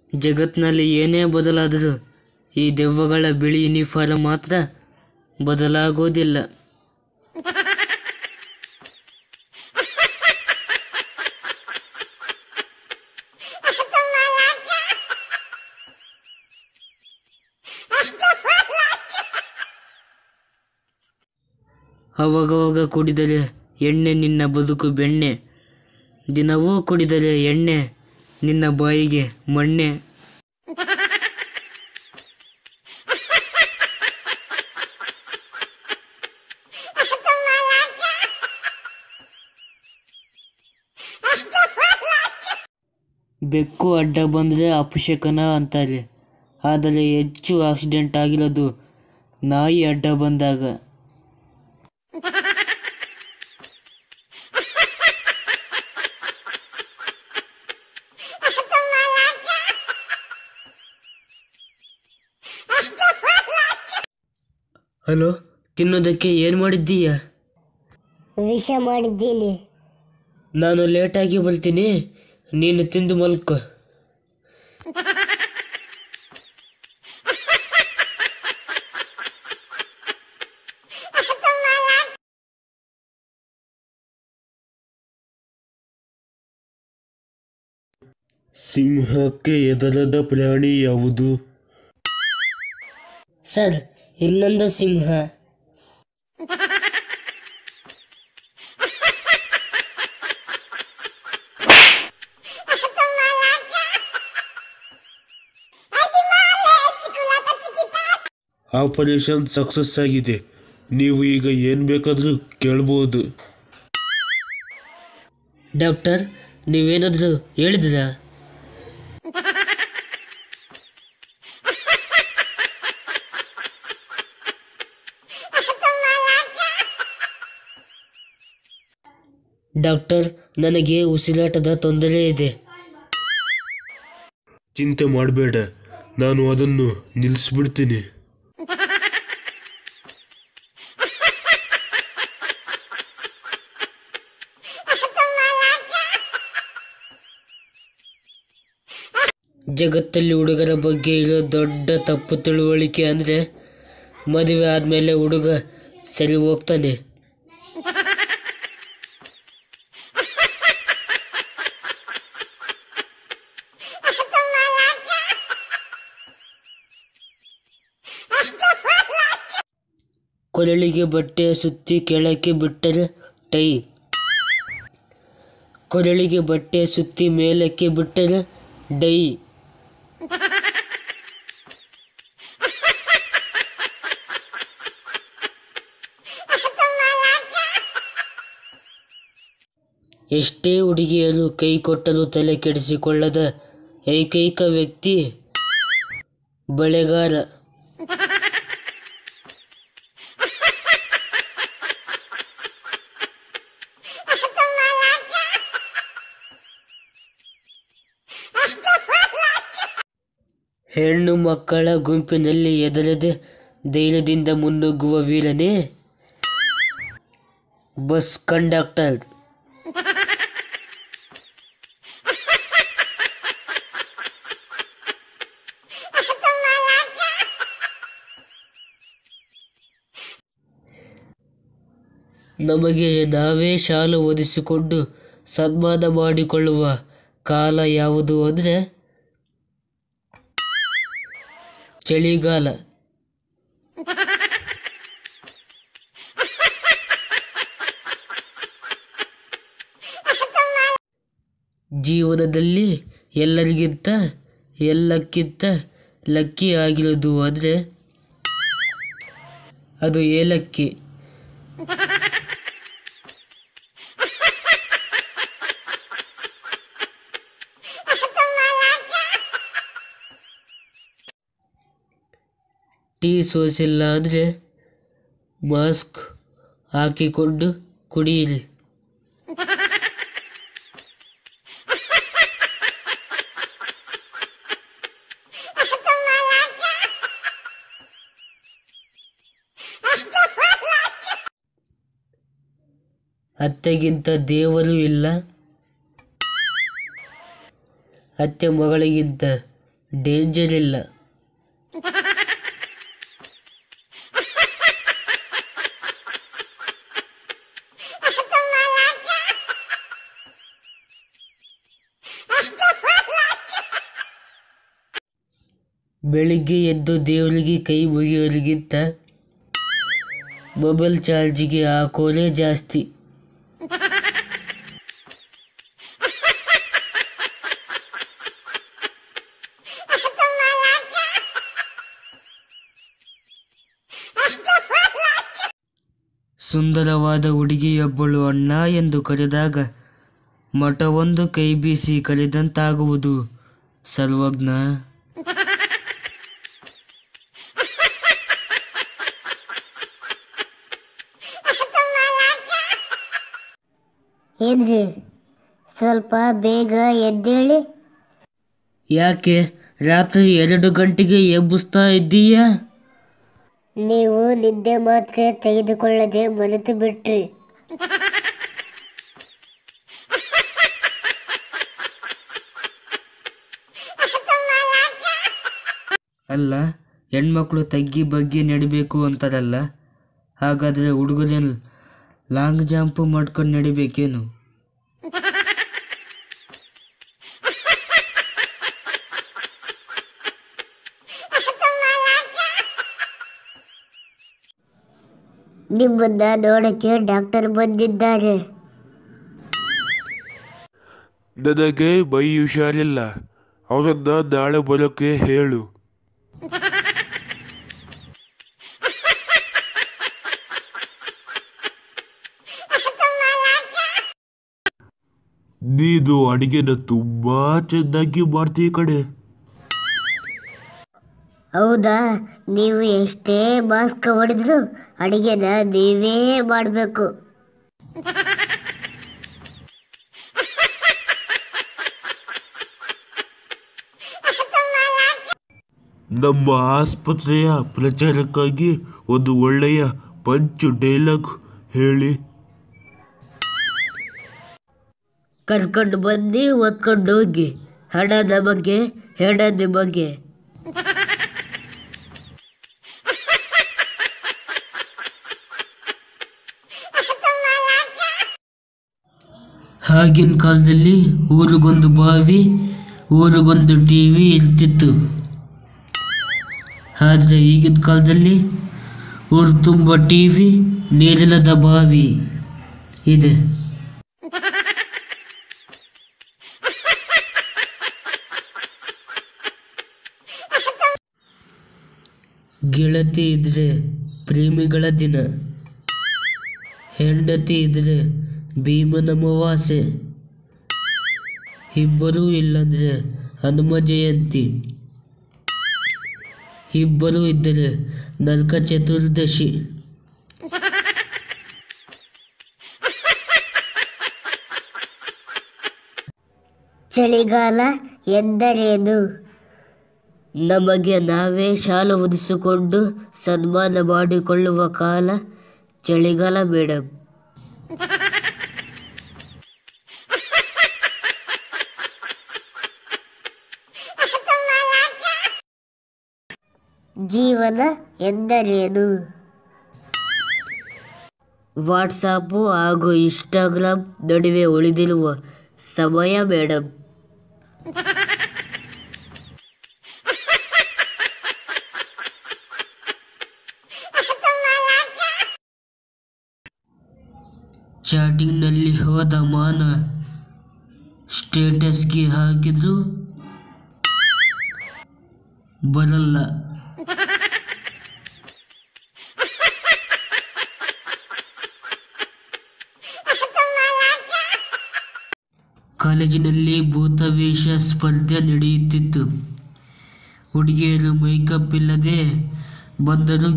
ಜಗತ್ನಲ್ಲಿ ಏನೇ ಬದಲಾದರೂ ಈ ದೆವ್ವಗಳ ಬಿಳಿ ಯೂನಿಫಾರ್ಮ್ ಮಾತ್ರ ಬದಲಾಗೋದಿಲ್ಲ ಅವಾಗವಾಗ ಕುಡಿದರೆ ಎಣ್ಣೆ ನಿನ್ನ ಬದುಕು ಬೆಣ್ಣೆ ದಿನವೂ ಕುಡಿದರೆ ಎಣ್ಣೆ ನಿನ್ನ ಬಾಯಿಗೆ ಮಣ್ಣೆ ಬೆಕ್ಕು ಅಡ್ಡ ಬಂದರೆ ಅಪಶಕನ ಅಂತಾರೆ ಆದರೆ ಹೆಚ್ಚು ಆಕ್ಸಿಡೆಂಟ್ ಆಗಿರೋದು ನಾಯಿ ಅಡ್ಡ ಬಂದಾಗ ಹಲೋ ತಿನ್ನೋದಕ್ಕೆ ಏನು ಮಾಡಿದ್ದೀಯ ವಿಷ ಮಾಡಿದ್ದೀನಿ ನಾನು ಲೇಟಾಗಿ ಬರ್ತೀನಿ ನೀನು ತಿಂದು ಮಲ್ಕೊ ಸಿಂಹಕ್ಕೆ ಎದರದ ಪ್ರಾಣಿ ಯಾವುದು ಸರ್ ಇನ್ನೊಂದು ಸಿಂಹ ಆಪರೇಷನ್ ಸಕ್ಸಸ್ ಆಗಿದೆ ನೀವು ಈಗ ಏನು ಬೇಕಾದರೂ ಕೇಳ್ಬೋದು ಡಾಕ್ಟರ್ ನೀವೇನಾದರೂ ಹೇಳಿದ್ರಾ ಡಾಕ್ಟರ್ ನನಗೆ ಉಸಿರಾಟದ ತೊಂದರೆ ಇದೆ ಚಿಂತೆ ಮಾಡಬೇಡ ನಾನು ಅದನ್ನು ನಿಲ್ಲಿಸ್ಬಿಡ್ತೀನಿ ಜಗತ್ತಲ್ಲಿ ಹುಡುಗರ ಬಗ್ಗೆ ಇರೋ ದೊಡ್ಡ ತಪ್ಪು ತಿಳುವಳಿಕೆ ಅಂದರೆ ಮದುವೆ ಆದಮೇಲೆ ಹುಡುಗ ಸರಿ ಹೋಗ್ತಾನೆ ಕೊರಳಿಗೆ ಬಟ್ಟೆ ಸುತ್ತಿ ಕೆಳಕ್ಕೆ ಬಿಟ್ಟರೆ ಟೈ ಕೊರಳಿಗೆ ಬಟ್ಟೆ ಸುತ್ತಿ ಮೇಲಕ್ಕೆ ಬಿಟ್ಟರೆ ಡೈ ಎಷ್ಟೇ ಹುಡುಗಿಯರು ಕೈ ಕೊಟ್ಟರೂ ತಲೆ ಕೆಡಿಸಿಕೊಳ್ಳದ ಏಕೈಕ ವ್ಯಕ್ತಿ ಬಳೆಗಾರ ಹೆಣ್ಣು ಮಕ್ಕಳ ಗುಂಪಿನಲ್ಲಿ ಎದರದೆ ಧೈರ್ಯದಿಂದ ಮುನ್ನುಗ್ಗುವ ವೀರನೇ ಬಸ್ ಕಂಡಕ್ಟರ್ ನಮಗೆ ನಾವೇ ಶಾಲು ಒದಿಸಿಕೊಂಡು ಸನ್ಮಾನ ಮಾಡಿಕೊಳ್ಳುವ ಕಾಲ ಯಾವುದು ಅಂದರೆ ಚಳಿಗಾಲ ಜೀವನದಲ್ಲಿ ಎಲ್ಲರಿಗಿಂತ ಎಲ್ಲಕ್ಕಿಂತ ಲಕ್ಕಿ ಆಗಿರೋದು ಅಂದರೆ ಅದು ಏಲಕ್ಕಿ ಟೀ ಸೋಸಿಲ್ಲ ಅಂದರೆ ಮಾಸ್ಕ್ ಹಾಕಿಕೊಂಡು ಕುಡಿಯಿರಿ ಅತ್ತೆಗಿಂತ ದೇವರು ಇಲ್ಲ ಅತ್ತೆ ಮಗಳಿಗಿಂತ ಡೇಂಜರ್ ಇಲ್ಲ ಬೆಳಿಗ್ಗೆ ಎದ್ದು ದೇವರಿಗೆ ಕೈ ಮುಗಿಯೋರಿಗಿಂತ ಮೊಬೈಲ್ ಚಾರ್ಜಿಗೆ ಹಾಕೋದೇ ಜಾಸ್ತಿ ಸುಂದರವಾದ ಹುಡುಗಿಯೊಬ್ಬಳು ಅಣ್ಣ ಎಂದು ಕರೆದಾಗ ಮಠವೊಂದು ಕೈ ಬೀಸಿ ಕರೆದಂತಾಗುವುದು ಸರ್ವಜ್ಞ ಏನ್ರಿ ಸ್ವಲ್ಪ ಬೇಗ ಎದ್ದೇಳಿ ಯಾಕೆ ರಾತ್ರಿ ಎರಡು ಗಂಟೆಗೆ ಎಬ್ಬಿಸ್ತಾ ಇದ್ದೀಯಾ ನೀವು ನಿದ್ದೆ ಮಾತ್ರೆ ತೆಗೆದುಕೊಳ್ಳದೆ ಮರೆತು ಬಿಟ್ರಿ ಅಲ್ಲ ಹೆಣ್ಮಕ್ಳು ತಗ್ಗಿ ಬಗ್ಗಿ ನಡಿಬೇಕು ಅಂತಾರಲ್ಲ ಹಾಗಾದರೆ ಹುಡುಗರೇನು ಲಾಂಗ್ ಜಂಪ್ ಮಾಡ್ಕೊಂಡು ನಡಿಬೇಕೇನು ನಿಮ್ಮನ್ನ ನೋಡಕ್ಕೆ ಡಾಕ್ಟರ್ ಬಂದಿದ್ದಾರೆ ನನಗೆ ಮೈ ಹುಷಾರಿಲ್ಲ ಅವರನ್ನ ನಾಳೆ ಬರೋಕ್ಕೆ ಹೇಳು ನೀನು ಅಡಿಗೆನ ತುಂಬಾ ಚೆನ್ನಾಗಿ ಮಾಡ್ತೀಯ ಕಡೆ ಹೌದಾ ನೀವು ಎಷ್ಟೇ ಮಾಸ್ಕ್ ಹೊಡೆದ್ರು ಅಡಿಗೆನ ನೀವೇ ಮಾಡಬೇಕು ನಮ್ಮ ಆಸ್ಪತ್ರೆಯ ಪ್ರಚಾರಕ್ಕಾಗಿ ಒಂದು ಒಳ್ಳೆಯ ಪಂಚ್ ಡೈಲಾಗ್ ಹೇಳಿ ಕರ್ಕೊಂಡು ಬನ್ನಿ ಒತ್ಕೊಂಡು ಹೋಗಿ ಹಣದ ಬಗ್ಗೆ ಹೆಣ ನಿಮಗೆ ಆಗಿನ ಕಾಲದಲ್ಲಿ ಊರಿಗೊಂದು ಬಾವಿ ಊರಿಗೊಂದು ಟಿ ವಿ ಇರ್ತಿತ್ತು ಆದರೆ ಈಗಿನ ಕಾಲದಲ್ಲಿ ಊರು ತುಂಬ ಟಿ ವಿ ನೀರಿಲ್ಲದ ಬಾವಿ ಇದೆ ಗೆಳತಿ ಇದ್ರೆ ಪ್ರೇಮಿಗಳ ದಿನ ಹೆಂಡತಿ ಇದ್ರೆ ಭೀಮನ ಅಮಾವಾಸ್ಯೆ ಇಬ್ಬರೂ ಇಲ್ಲಂದ್ರೆ ಹನುಮ ಜಯಂತಿ ಇಬ್ಬರೂ ಇದ್ದರೆ ನರಕ ಚತುರ್ದಶಿ ಚಳಿಗಾಲ ಎಂದರೇನು ನಮಗೆ ನಾವೇ ಶಾಲು ಹೊದಿಸಿಕೊಂಡು ಸನ್ಮಾನ ಮಾಡಿಕೊಳ್ಳುವ ಕಾಲ ಚಳಿಗಾಲ ಮೇಡಮ್ ಜೀವನ ಎಂದರೇನು ವಾಟ್ಸಾಪು ಹಾಗೂ ಇನ್ಸ್ಟಾಗ್ರಾಮ್ ನಡುವೆ ಉಳಿದಿರುವ ಸಮಯ ಮೇಡಮ್ ಚಾಟಿಂಗ್ನಲ್ಲಿ ಹೋದ ಮಾನ ಸ್ಟೇಟಸ್ಗೆ ಹಾಕಿದ್ರು ಬರಲ್ಲ ಕಾಲೇಜಿನಲ್ಲಿ ಭೂತವೇಷ ಸ್ಪರ್ಧೆ ನಡೆಯುತ್ತಿತ್ತು ಹುಡುಗಿಯರು ಮೇಕಪ್ ಇಲ್ಲದೆ ಬಂದರು ಗೆದ್ದಿದ್ದರು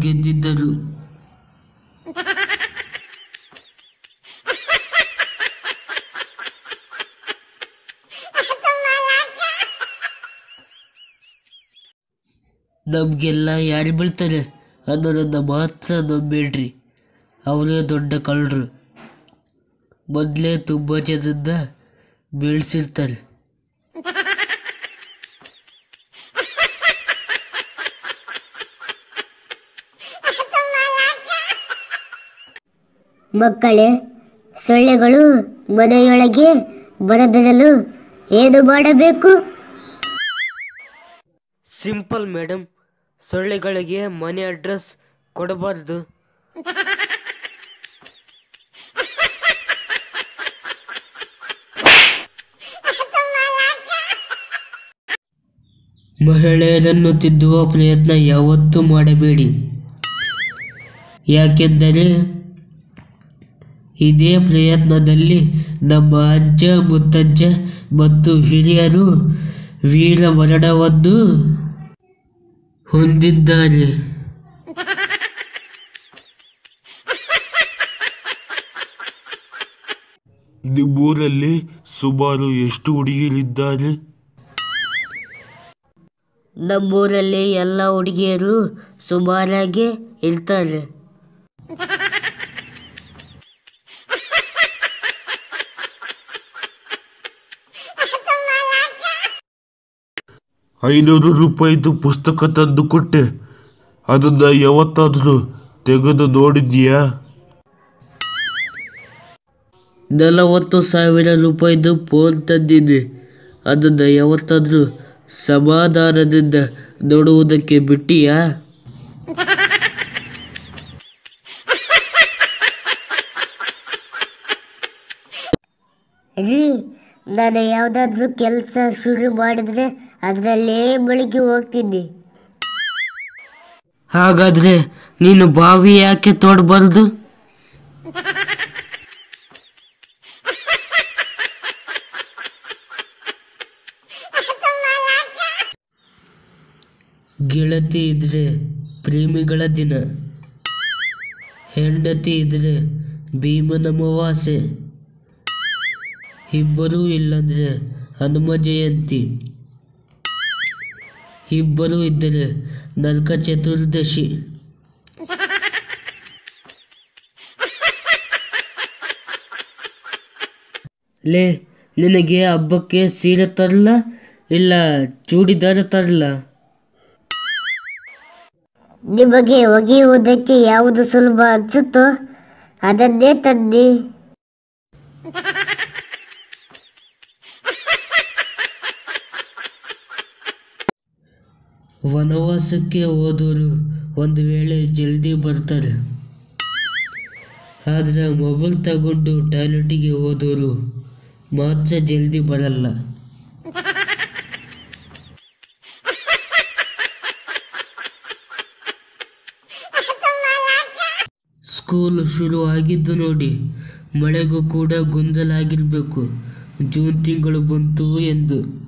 ನಮಗೆಲ್ಲ ಯಾರು ಬೀಳ್ತಾರೆ ಅನ್ನೋದನ್ನು ಮಾತ್ರ ನಂಬೇಡ್ರಿ ಅವರೇ ದೊಡ್ಡ ಕಳ್ಳರು ಮೊದಲೇ ತುಂಬ ಜನನ್ನ ಬೀಳ್ಸಿರ್ತಾರೆ ಮಕ್ಕಳೇ ಸೊಳ್ಳೆಗಳು ಮನೆಯೊಳಗೆ ಬರದಿರಲು ಏನು ಮಾಡಬೇಕು ಸಿಂಪಲ್ ಮೇಡಮ್ ಸೊಳ್ಳೆಗಳಿಗೆ ಮನೆ ಅಡ್ರೆಸ್ ಕೊಡಬಾರ್ದು ಮಹಿಳೆಯರನ್ನು ತಿದ್ದುವ ಪ್ರಯತ್ನ ಯಾವತ್ತೂ ಮಾಡಬೇಡಿ ಯಾಕೆಂದರೆ ಇದೇ ಪ್ರಯತ್ನದಲ್ಲಿ ನಮ್ಮ ಅಜ್ಜ ಮುತ್ತಜ್ಜ ಮತ್ತು ಹಿರಿಯರು ವೀರ ಮರಣವನ್ನು ಹೊಂದಿದ್ದಾರೆ ನಿಮ್ಮೂರಲ್ಲಿ ಸುಮಾರು ಎಷ್ಟು ಹುಡುಗಿಯರಿದ್ದಾರೆ ನಮ್ಮೂರಲ್ಲಿ ಎಲ್ಲ ಹುಡುಗಿಯರು ಸುಮಾರಾಗಿ ಇರ್ತಾರೆ ಐನೂರು ರೂಪಾಯಿದು ಪುಸ್ತಕ ತಂದು ಕೊಟ್ಟೆ ಅದನ್ನ ಯಾವತ್ತಾದರೂ ತೆಗೆದು ನೋಡಿದ್ಯಾ ನಲವತ್ತು ಸಾವಿರ ರೂಪಾಯಿದು ಫೋನ್ ತಂದಿದ್ದೆ ಅದನ್ನು ಯಾವತ್ತಾದರೂ ಸಮಾಧಾನದಿಂದ ನೋಡುವುದಕ್ಕೆ ಬಿಟ್ಟಿಯಾ ರೀ ನಾನು ಯಾವುದಾದ್ರೂ ಕೆಲಸ ಶುರು ಮಾಡಿದ್ರೆ ಅದರಲ್ಲೇ ಮುಳುಗಿ ಹೋಗ್ತೀನಿ ಹಾಗಾದ್ರೆ ನೀನು ಬಾವಿ ಯಾಕೆ ತೋಡಬಾರ್ದು ಗೆಳತಿ ಇದ್ರೆ ಪ್ರೇಮಿಗಳ ದಿನ ಹೆಂಡತಿ ಇದ್ರೆ ಭೀಮನ ಅಮಾವಾಸ್ಯೆ ಇಬ್ಬರೂ ಇಲ್ಲಂದ್ರೆ ಹನುಮ ಜಯಂತಿ ಇಬ್ಬರು ಇದ್ದರೆ ನರಕ ಚತುರ್ದಶಿ ಲೇ ನಿನಗೆ ಹಬ್ಬಕ್ಕೆ ಸೀರೆ ತರಲ್ಲ ಇಲ್ಲ ಚೂಡಿದಾರ ತರಲ್ಲ ನಿಮಗೆ ಒಗೆಯುವುದಕ್ಕೆ ಯಾವುದು ಸುಲಭ ಅನಿಸುತ್ತೋ ಅದನ್ನೇ ತನ್ನಿ ವನವಾಸಕ್ಕೆ ಹೋದವರು ಒಂದು ವೇಳೆ ಜಲ್ದಿ ಬರ್ತಾರೆ ಆದರೆ ಮೊಬೈಲ್ ತಗೊಂಡು ಟಾಯ್ಲೆಟಿಗೆ ಹೋದವರು ಮಾತ್ರ ಜಲ್ದಿ ಬರಲ್ಲ ಸ್ಕೂಲ್ ಶುರು ಆಗಿದ್ದು ನೋಡಿ ಮಳೆಗೂ ಕೂಡ ಗೊಂದಲ ಆಗಿರಬೇಕು ಜೂನ್ ತಿಂಗಳು ಬಂತು ಎಂದು